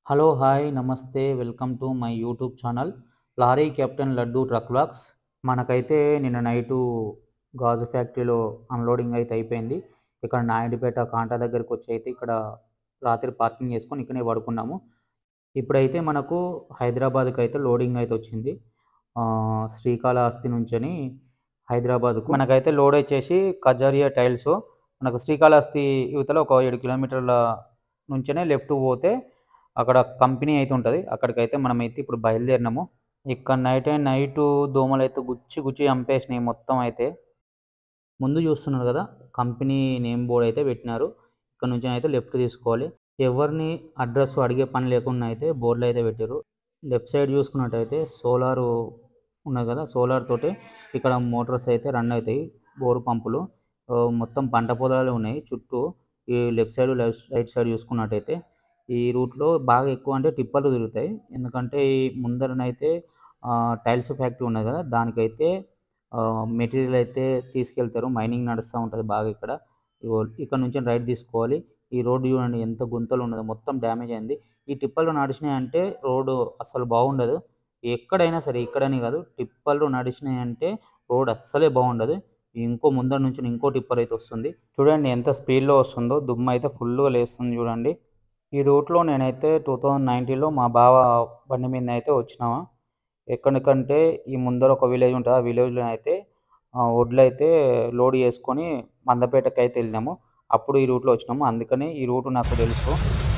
Hello hi నమస్తే welcome to my YouTube channel lorry captain Laddu truck vlogs మనకైతే నిన్న night గాజు ఫ్యాక్టరీలో అన్లోడింగ్ అయితే అయిపోయింది ఇక్కడ నాయుడుపేట కాంటా దగ్గరికి వచ్చి అయితే ఇక్కడ రాత్రి పార్కింగ్ చేసుకొని ఇక్కడే పడుకున్నాము ఇప్పుడైతే మనకు హైదరాబాద్కి అయితే లోడింగ్ అయితే వచ్చింది ఆ, శ్రీకాళహస్తి నుంచని హైదరాబాద్కు మనకైతే లోడ్ వచ్చేసి కజారియా టైల్స్ మనకు శ్రీకాళహస్తి యువతల ఒక ఏడు కిలోమీటర్ల నుంచనే లెఫ్ట్ పోతే అక్కడ కంపెనీ అయితే ఉంటుంది అక్కడికైతే మనం అయితే ఇప్పుడు బయలుదేరినాము ఇక్కడ నైట్ అండ్ నైట్ దోమలు అయితే గుచ్చి గుచ్చి చంపేసినాయి మొత్తం అయితే ముందు చూస్తున్నారు కదా కంపెనీ నేమ్ బోర్డ్ అయితే పెట్టినారు ఇక్కడ నుంచి అయితే లెఫ్ట్ తీసుకోవాలి ఎవరిని అడ్రస్ అడిగే పని లేకుండా అయితే బోర్డులు అయితే పెట్టారు లెఫ్ట్ సైడ్ చూసుకున్నట్టయితే సోలార్ ఉన్నది కదా సోలార్ తోటి ఇక్కడ మోటార్స్ అయితే రన్ అవుతాయి బోరు పంపులు ఆ, మొత్తం పంట పొలాలు ఉన్నాయి చుట్టూ ఈ left side left right side చూసుకున్నట్టయితే ఈ రూట్లో బాగా ఎక్కువ అంటే టిప్పర్లు తిరుగుతాయి ఎందుకంటే ఈ ముందరనైతే ఆ, టైల్స్ ఫ్యాక్టరీ ఉన్నది కదా దానికైతే మెటీరియల్ అయితే తీసుకెళ్తారు మైనింగ్ నడుస్తూ ఉంటుంది బాగా ఇక్కడ ఇగో ఇక్కడ నుంచి రైట్ తీసుకోవాలి ఈ రోడ్డు చూడండి ఎంత గుంతలు ఉన్నదో మొత్తం డ్యామేజ్ అయింది ఈ టిప్పర్లు నడిచినాయి అంటే రోడ్డు అస్సలు బాగుండదు ఎక్కడైనా సరే ఇక్కడని కాదు టిప్పర్లు నడిచినాయి అంటే రోడ్ అస్సలే బాగుండదు ఇంకో ముందర నుంచి ఇంకో టిప్పర్ అయితే వస్తుంది చూడండి ఎంత స్పీడ్లో వస్తుందో దుమ్ము అయితే ఫుల్గా లేస్తుంది చూడండి ఈ రూట్లో నేనైతే టూ థౌజండ్ నైన్టీన్లో మా బావ బండి మీద అయితే వచ్చినామా ఎక్కడికంటే ఈ ముందర ఒక విలేజ్ ఉంటుంది ఆ విలేజ్లో అయితే ఆ, వడ్లు అయితే లోడ్ చేసుకొని మందపేటకి అయితే వెళ్ళినాము అప్పుడు ఈ రూట్లో వచ్చినాము అందుకని ఈ రూట్ నాకు తెలుసు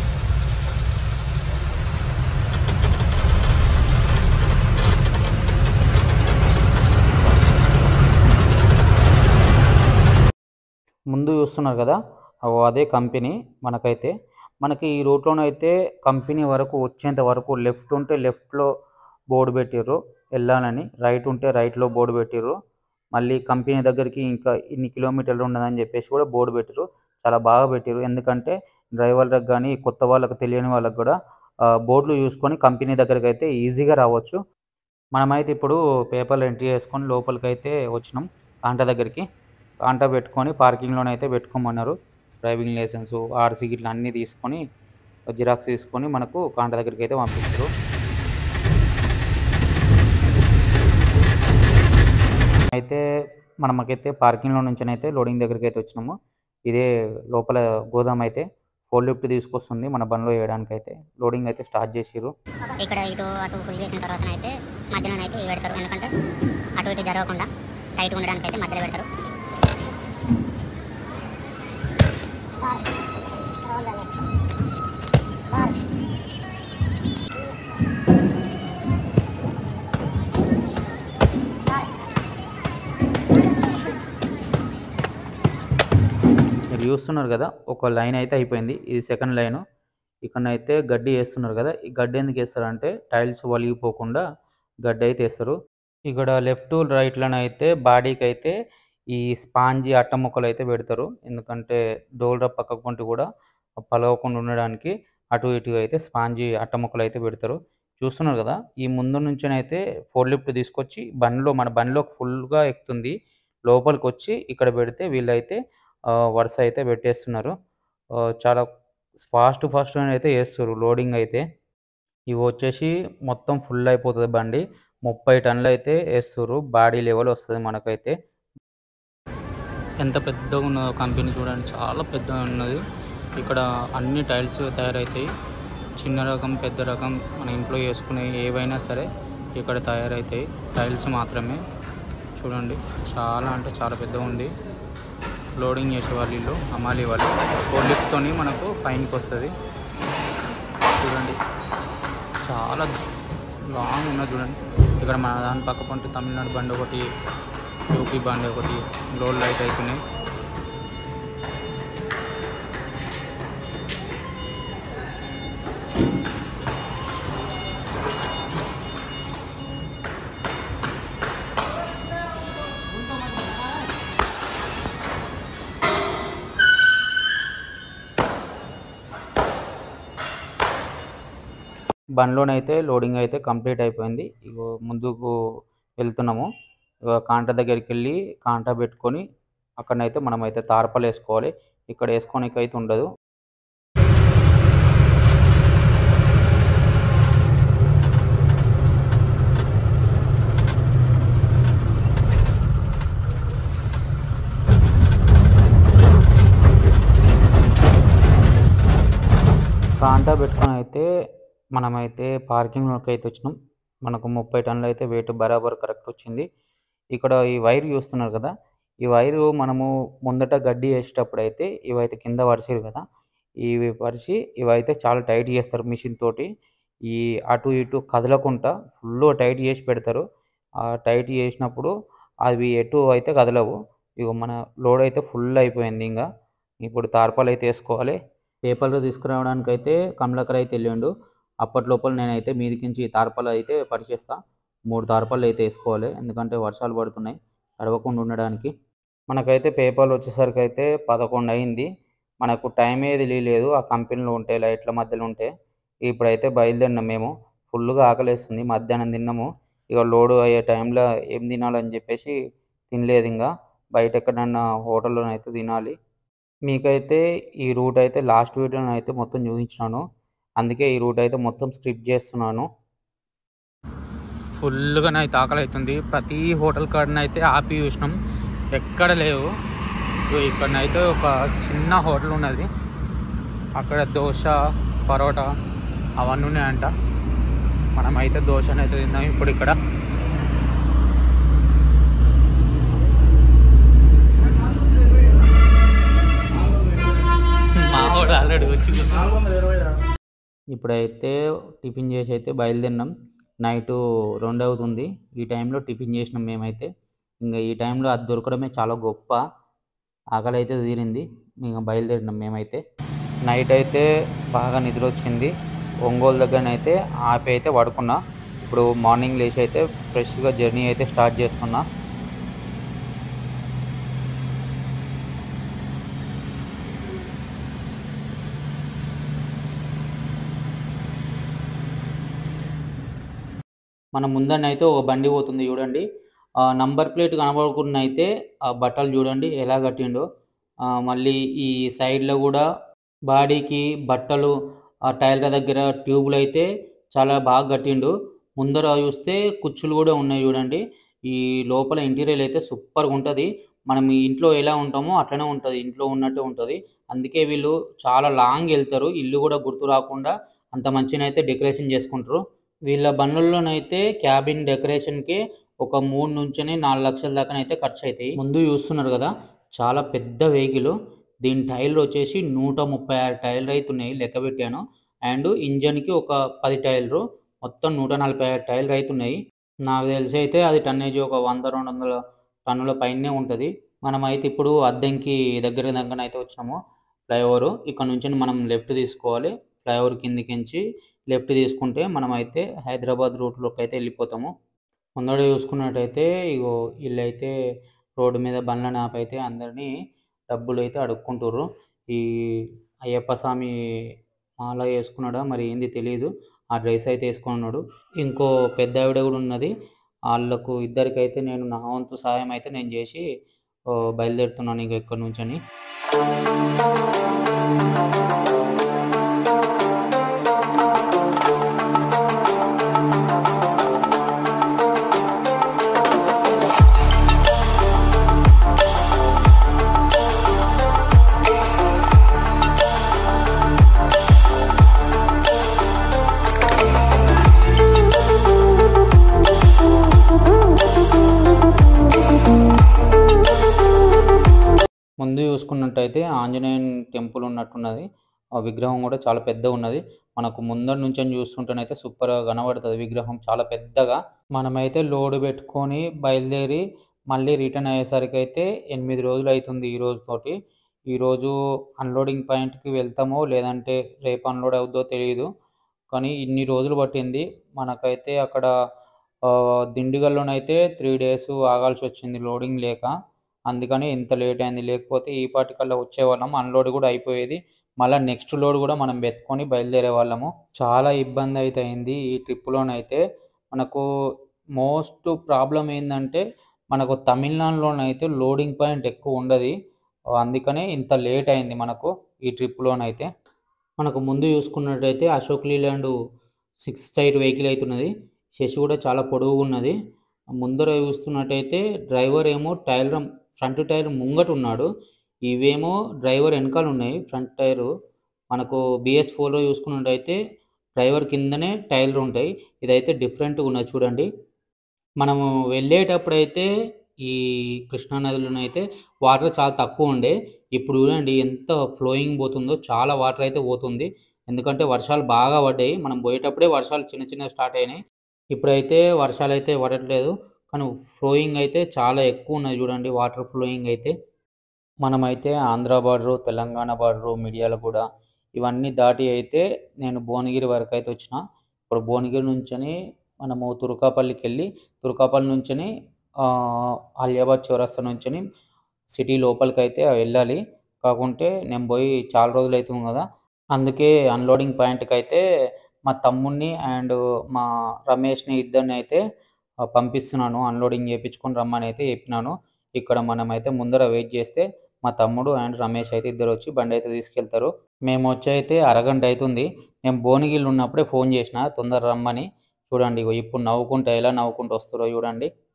ముందు చూస్తున్నారు కదా అగో అదే కంపెనీ మనకైతే మనకి ఈ రూట్లోనైతే కంపెనీ వరకు వచ్చేంత వరకు లెఫ్ట్ ఉంటే లెఫ్ట్లో బోర్డు పెట్టిర్రు వెళ్ళాలని రైట్ ఉంటే రైట్లో బోర్డు పెట్టిర్రు మళ్ళీ కంపెనీ దగ్గరికి ఇంకా ఇన్ని కిలోమీటర్లు ఉన్నదని చెప్పేసి కూడా బోర్డు పెట్టిర్రు చాలా బాగా పెట్టిర్రు ఎందుకంటే డ్రైవర్లకు కానీ కొత్త వాళ్ళకి తెలియని వాళ్ళకి కూడా ఆ, బోర్డులు చూసుకొని కంపెనీ దగ్గరికి అయితే ఈజీగా రావచ్చు మనమైతే ఇప్పుడు పేపర్లు ఎంట్రీ చేసుకొని లోపలికి అయితే వచ్చినాం కాంటా దగ్గరికి కాంటా పెట్టుకొని పార్కింగ్లోనైతే పెట్టుకోమన్నారు డ్రైవింగ్ లైసెన్స్ ఆర్సీ గిట్ల అన్నీ తీసుకొని జిరాక్స్ తీసుకొని మనకు కాంటా దగ్గరికి అయితే పంపించారు అయితే మనకైతే పార్కింగ్లో నుంచి అయితే లోడింగ్ దగ్గరికి అయితే వచ్చినాము ఇదే లోపల గోదాం అయితే ఫోర్ లిఫ్ట్ తీసుకొస్తుంది మన బండ్లో వేయడానికి అయితే లోడింగ్ అయితే స్టార్ట్ చేసిర్రు ఇక్కడ ఇటు అటు ఫుల్ చేసిన తర్వాత అయితే మధ్యలో అయితే ఇవి పెడతారు ఎందుకంటే అటు ఇటు జరగకుండా టైట్ ఉండడానికి అయితే మధ్యలో పెడతారు మీరు చూస్తున్నారు కదా ఒక లైన్ అయితే అయిపోయింది ఇది సెకండ్ లైన్ ఇక్కడనైతే గడ్డి వేస్తున్నారు కదా ఈ గడ్డి ఎందుకు వేస్తారంటే టైల్స్ వలిగిపోకుండా గడ్డి అయితే వేస్తారు ఇక్కడ లెఫ్ట్ రైట్లోనైతే బాడీకి అయితే ఈ స్పాంజీ అట్ట ముక్కలు అయితే పెడతారు ఎందుకంటే డోల్రా పక్క కొంటి కూడా పలవకుండా ఉండడానికి అటు ఇటు అయితే స్పాంజీ అట్ట ముక్కలు అయితే పెడతారు చూస్తున్నారు కదా ఈ ముందు నుంచినైతే ఫోర్ లిఫ్ట్ తీసుకొచ్చి బండిలో మన బండిలో ఫుల్గా ఎక్కుతుంది లోపలికి వచ్చి ఇక్కడ పెడితే వీళ్ళైతే ఆ, వరుస అయితే పెట్టేస్తున్నారు ఆ, చాలా ఫాస్ట్ ఫాస్ట్ అయితే వేస్తారు లోడింగ్ అయితే ఇవి వచ్చేసి మొత్తం ఫుల్ అయిపోతుంది బండి ముప్పై టన్నులు అయితే వేస్తారు బాడీ లెవెల్ వస్తుంది మనకైతే ఎంత పెద్దగా ఉన్నదో కంపెనీ చూడండి చాలా పెద్దగా ఉన్నది ఇక్కడ అన్ని టైల్స్ తయారవుతాయి చిన్న రకం పెద్ద రకం మన ఇంట్లో వేసుకునే ఏవైనా సరే ఇక్కడ తయారవుతాయి టైల్స్ మాత్రమే చూడండి చాలా అంటే చాలా పెద్దగా ఉంది లోడింగ్ చేసే వాళ్ళు వీళ్ళు అమ్మాలి వాళ్ళు ఫోర్ లిఫ్ట్తోని మనకు పైనకి వస్తుంది చూడండి చాలా లాంగ్ ఉన్నది చూడండి ఇక్కడ మన దాని పక్క పంట తమిళనాడు బండి ఒకటి యూపీ బండి ఒకటి లోడ్ లైట్ అవుతున్నాయి బండ్లోనైతే లోడింగ్ అయితే కంప్లీట్ అయిపోయింది ఇగో ముందుకు వెళ్తున్నాము ఇగో కాంటా దగ్గరికి వెళ్ళి కాంటా పెట్టుకొని అక్కడనైతే మనం అయితే తార్పాలు వేసుకోవాలి ఇక్కడ వేసుకోనికి అయితే ఉండదు పెట్టుకొని అయితే మనమైతే పార్కింగ్లోకి అయితే వచ్చినాం మనకు ముప్పై టన్నులు అయితే వెయిట్ బరాబర్ కరెక్ట్ వచ్చింది ఇక్కడ ఈ వైర్ చూస్తున్నారు కదా ఈ వైరు మనము ముందట గడ్డి వేసేటప్పుడు అయితే ఇవైతే కింద వరిసారు కదా ఇవి పరిచి ఇవైతే చాలా టైట్ చేస్తారు మిషన్ తోటి ఈ అటు ఇటు కదలకుండా ఫుల్ టైట్ చేసి పెడతారు ఆ టైట్ చేసినప్పుడు అవి ఎటు అయితే కదలవు ఇగో మన లోడ్ అయితే ఫుల్ అయిపోయింది ఇంకా ఇప్పుడు తార్పాలు అయితే వేసుకోవాలి పేపర్లు తీసుకురావడానికి అయితే కమలాకర్ అయితే వెళ్ళిండు అప్పటి లోపల నేనైతే మీదికించి తార్పాలు అయితే పరిచేస్తా మూడు తార్పాలు అయితే వేసుకోవాలి ఎందుకంటే వర్షాలు పడుతున్నాయి తడవకుండా ఉండడానికి మనకైతే పేపర్లు వచ్చేసరికి అయితే పదకొండు అయింది మనకు టైం ఏది లేదు ఆ కంపెనీలో ఉంటే లైట్ల మధ్యలో ఉంటే ఇప్పుడైతే బయలుదేరినాం మేము ఫుల్గా ఆకలేస్తుంది మధ్యాహ్నం తిన్నాము ఇక లోడు అయ్యే టైంలో ఏం తినాలని చెప్పేసి తినలేదు ఇంకా బయట ఎక్కడన్నా హోటల్లో అయితే తినాలి మీకైతే ఈ రూట్ అయితే లాస్ట్ వీడియోలో అయితే మొత్తం చూపించినాను అందుకే ఈ రూట్ అయితే మొత్తం స్ట్రిప్ చేస్తున్నాను ఫుల్గా అయితే ఆకలి అవుతుంది ప్రతి హోటల్ కాడనైతే ఆపి చూసినాం ఎక్కడ లేవు ఇగో ఇక్కడనైతే ఒక చిన్న హోటల్ ఉన్నది అక్కడ దోశ పరోటా అవన్నీ ఉన్నాయంట మనమైతే దోశనైతే తిన్నాం ఇప్పుడు ఇక్కడ మావాడు ఆల్రెడీ వచ్చి ఇప్పుడైతే టిఫిన్ చేసి అయితే బయలుదేరినాం నైట్ రెండు అవుతుంది ఈ టైంలో టిఫిన్ చేసినాం మేమైతే ఇంకా ఈ టైంలో అది దొరకడమే చాలా గొప్ప ఆకలి అయితే తీరింది ఇంకా బయలుదేరినాం మేమైతే నైట్ అయితే బాగా నిద్ర వచ్చింది ఒంగోలు దగ్గరనైతే ఆపి అయితే పడుకున్నా ఇప్పుడు మార్నింగ్ లేచి అయితే ఫ్రెష్గా జర్నీ అయితే స్టార్ట్ చేస్తున్నా మన ముందనైతే ఒక బండి పోతుంది చూడండి ఆ నంబర్ ప్లేట్ కనబడకుండా అయితే ఆ బట్టలు చూడండి ఎలా కట్టిండో ఆ మళ్ళీ ఈ సైడ్లో కూడా బాడీకి బట్టలు ఆ టైర్ల దగ్గర ట్యూబులు అయితే చాలా బాగా కట్టిండు ముందర చూస్తే కుచ్చులు కూడా ఉన్నాయి చూడండి ఈ లోపల ఇంటీరియర్ అయితే సూపర్గా ఉంటుంది మనం ఈ ఇంట్లో ఎలా ఉంటామో అట్లనే ఉంటుంది ఇంట్లో ఉన్నట్టే ఉంటుంది అందుకే వీళ్ళు చాలా లాంగ్ వెళ్తారు ఇల్లు కూడా గుర్తు రాకుండా అంత మంచినైతే డెకరేషన్ చేసుకుంటారు వీళ్ళ బండ్లలోనైతే క్యాబిన్ డెకరేషన్కి ఒక మూడు నుంచి నాలుగు లక్షల దాకా అయితే ఖర్చు అవుతాయి ముందు చూస్తున్నారు కదా చాలా పెద్ద వెహికల్ దీని టైర్లు వచ్చేసి నూట ముప్పై ఆరు టైర్లు అయితే ఉన్నాయి లెక్క పెట్టాను అండ్ ఇంజన్కి ఒక పది టైర్లు మొత్తం నూట నలభై ఆరు టైర్లు అయితే ఉన్నాయి నాకు తెలిసి అయితే అది టన్నేజ్ ఒక వంద రెండు వందల టన్నుల పైనే ఉంటుంది మనం అయితే ఇప్పుడు అద్దెంకి దగ్గర దగ్గర అయితే వచ్చినాము ఫ్లైఓవర్ ఇక్కడ నుంచి మనం లెఫ్ట్ తీసుకోవాలి ఫ్లైఓవర్ కిందికించి లెఫ్ట్ తీసుకుంటే మనం అయితే హైదరాబాద్ రూట్లోకి అయితే వెళ్ళిపోతాము ముందర చూసుకున్నట్టయితే ఇగో వీళ్ళైతే రోడ్డు మీద బండ్లను ఆపైతే అందరినీ డబ్బులు అయితే అడుక్కుంటుర్రు ఈ అయ్యప్ప స్వామి మాల వేసుకున్నాడా మరి ఏంది తెలియదు ఆ డ్రెస్ అయితే వేసుకొని ఉన్నాడు ఇంకో పెద్ద ఆవిడ కూడా ఉన్నది వాళ్ళకు ఇద్దరికైతే నేను నా వంతు సాయం అయితే నేను చేసి ఓ, బయలుదేరుతున్నాను ఇంక ఇక్కడి నుంచి అని ముందు చూసుకున్నట్టయితే ఆంజనేయుని టెంపుల్ ఉన్నట్టున్నది ఆ విగ్రహం కూడా చాలా పెద్ద ఉన్నది మనకు ముందర నుంచి చూస్తుంటేనైతే సూపర్గా కనబడుతుంది విగ్రహం చాలా పెద్దగా మనమైతే లోడ్ పెట్టుకొని బయలుదేరి మళ్ళీ రిటర్న్ అయ్యేసరికి అయితే ఎనిమిది రోజులు అవుతుంది ఈ రోజుతోటి ఈరోజు అన్లోడింగ్ పాయింట్కి వెళ్తామో లేదంటే రేపు అన్లోడ్ అవుద్దో తెలియదు కానీ ఇన్ని రోజులు పట్టింది మనకైతే అక్కడ ఆ, దిండిగల్లోనైతే త్రీ డేస్ ఆగాల్సి వచ్చింది లోడింగ్ లేక అందుకని ఇంత లేట్ అయింది లేకపోతే ఈ పాటికల్లా వచ్చేవాళ్ళం అన్లోడ్ కూడా అయిపోయేది మళ్ళీ నెక్స్ట్ లోడ్ కూడా మనం పెట్టుకొని బయలుదేరే వాళ్ళము చాలా ఇబ్బంది అయితే అయింది ఈ ట్రిప్లోనైతే మనకు మోస్ట్ ప్రాబ్లం ఏంటంటే మనకు తమిళనాడులోనైతే లోడింగ్ పాయింట్ ఎక్కువ ఉండదు అందుకనే ఇంత లేట్ అయింది మనకు ఈ ట్రిప్లోనైతే మనకు ముందు చూసుకున్నట్టయితే Ashok Leyland six tyre vehicle అవుతున్నది శశి కూడా చాలా పొడవుగా ఉన్నది ముందర చూస్తున్నట్టయితే డ్రైవర్ ఏమో టైర్ ఫ్రంట్ టైర్ ముంగట ఉన్నాడు ఇవేమో డ్రైవర్ వెనకాల ఉన్నాయి ఫ్రంట్ టైరు మనకు బీఎస్ ఫోర్‌లో చూసుకున్నట్టయితే డ్రైవర్ కిందనే టైర్లు ఉంటాయి. ఇదైతే డిఫరెంట్‌గా ఉన్నది చూడండి. మనము వెళ్ళేటప్పుడైతే ఈ కృష్ణా నదిలోనైతే వాటర్ చాలా తక్కువ ఉండే. ఇప్పుడు చూడండి ఎంత ఫ్లోయింగ్ పోతుందో చాలా వాటర్ అయితే పోతుంది. ఎందుకంటే వర్షాలు బాగా పడ్డాయి. మనం పోయేటప్పుడే వర్షాలు చిన్న చిన్నగా స్టార్ట్ అయినాయి. ఇప్పుడైతే వర్షాలైతే పడట్లేదు. కానీ ఫ్లోయింగ్ అయితే చాలా ఎక్కువ ఉన్నది చూడండి వాటర్ ఫ్లోయింగ్ అయితే. మనమైతే ఆంధ్ర బార్డరు, తెలంగాణ బార్డరు, మిర్యాలగూడ ఇవన్నీ దాటి అయితే నేను భువనగిరి వరకైతే వచ్చిన. ఇప్పుడు భువనగిరి నుంచని మనము తుర్కాపల్లికెళ్ళి తుర్కాపల్లి నుంచని ఆహ్, అలియాబాద్ చౌరస్తా నుంచని సిటీ లోపలికైతే వెళ్ళాలి. కాకుంటే నేను పోయి చాలా రోజులైతుంది కదా! అందుకే అన్‌లోడింగ్ పాయింట్‌కైతే మా తమ్ముడిని అండ్ మా రమేష్‌ని ఇద్దరినైతే ఆహ్, పంపిస్తున్నాను. అన్‌లోడింగ్ చేపించుకొని రమ్మనైతే చెప్పినాను. ఇక్కడ మనమైతే ముందర వెయిట్ చేస్తే మా తమ్ముడు అండ్ రమేష్ అయితే ఇద్దరొచ్చి బండైతే తీసుకెళ్తారు. మేమొచ్చి అయితే అరగంట అయితుంది. నేను భువనగిరిలో ఉన్నప్పుడే ఫోన్ చేసిన తొందరగా రమ్మని. చూడండి ఇగో ఇప్పుడు నవ్వుకుంటా ఎలా నవ్వుకుంటూ వస్తుర్రో చూడండి.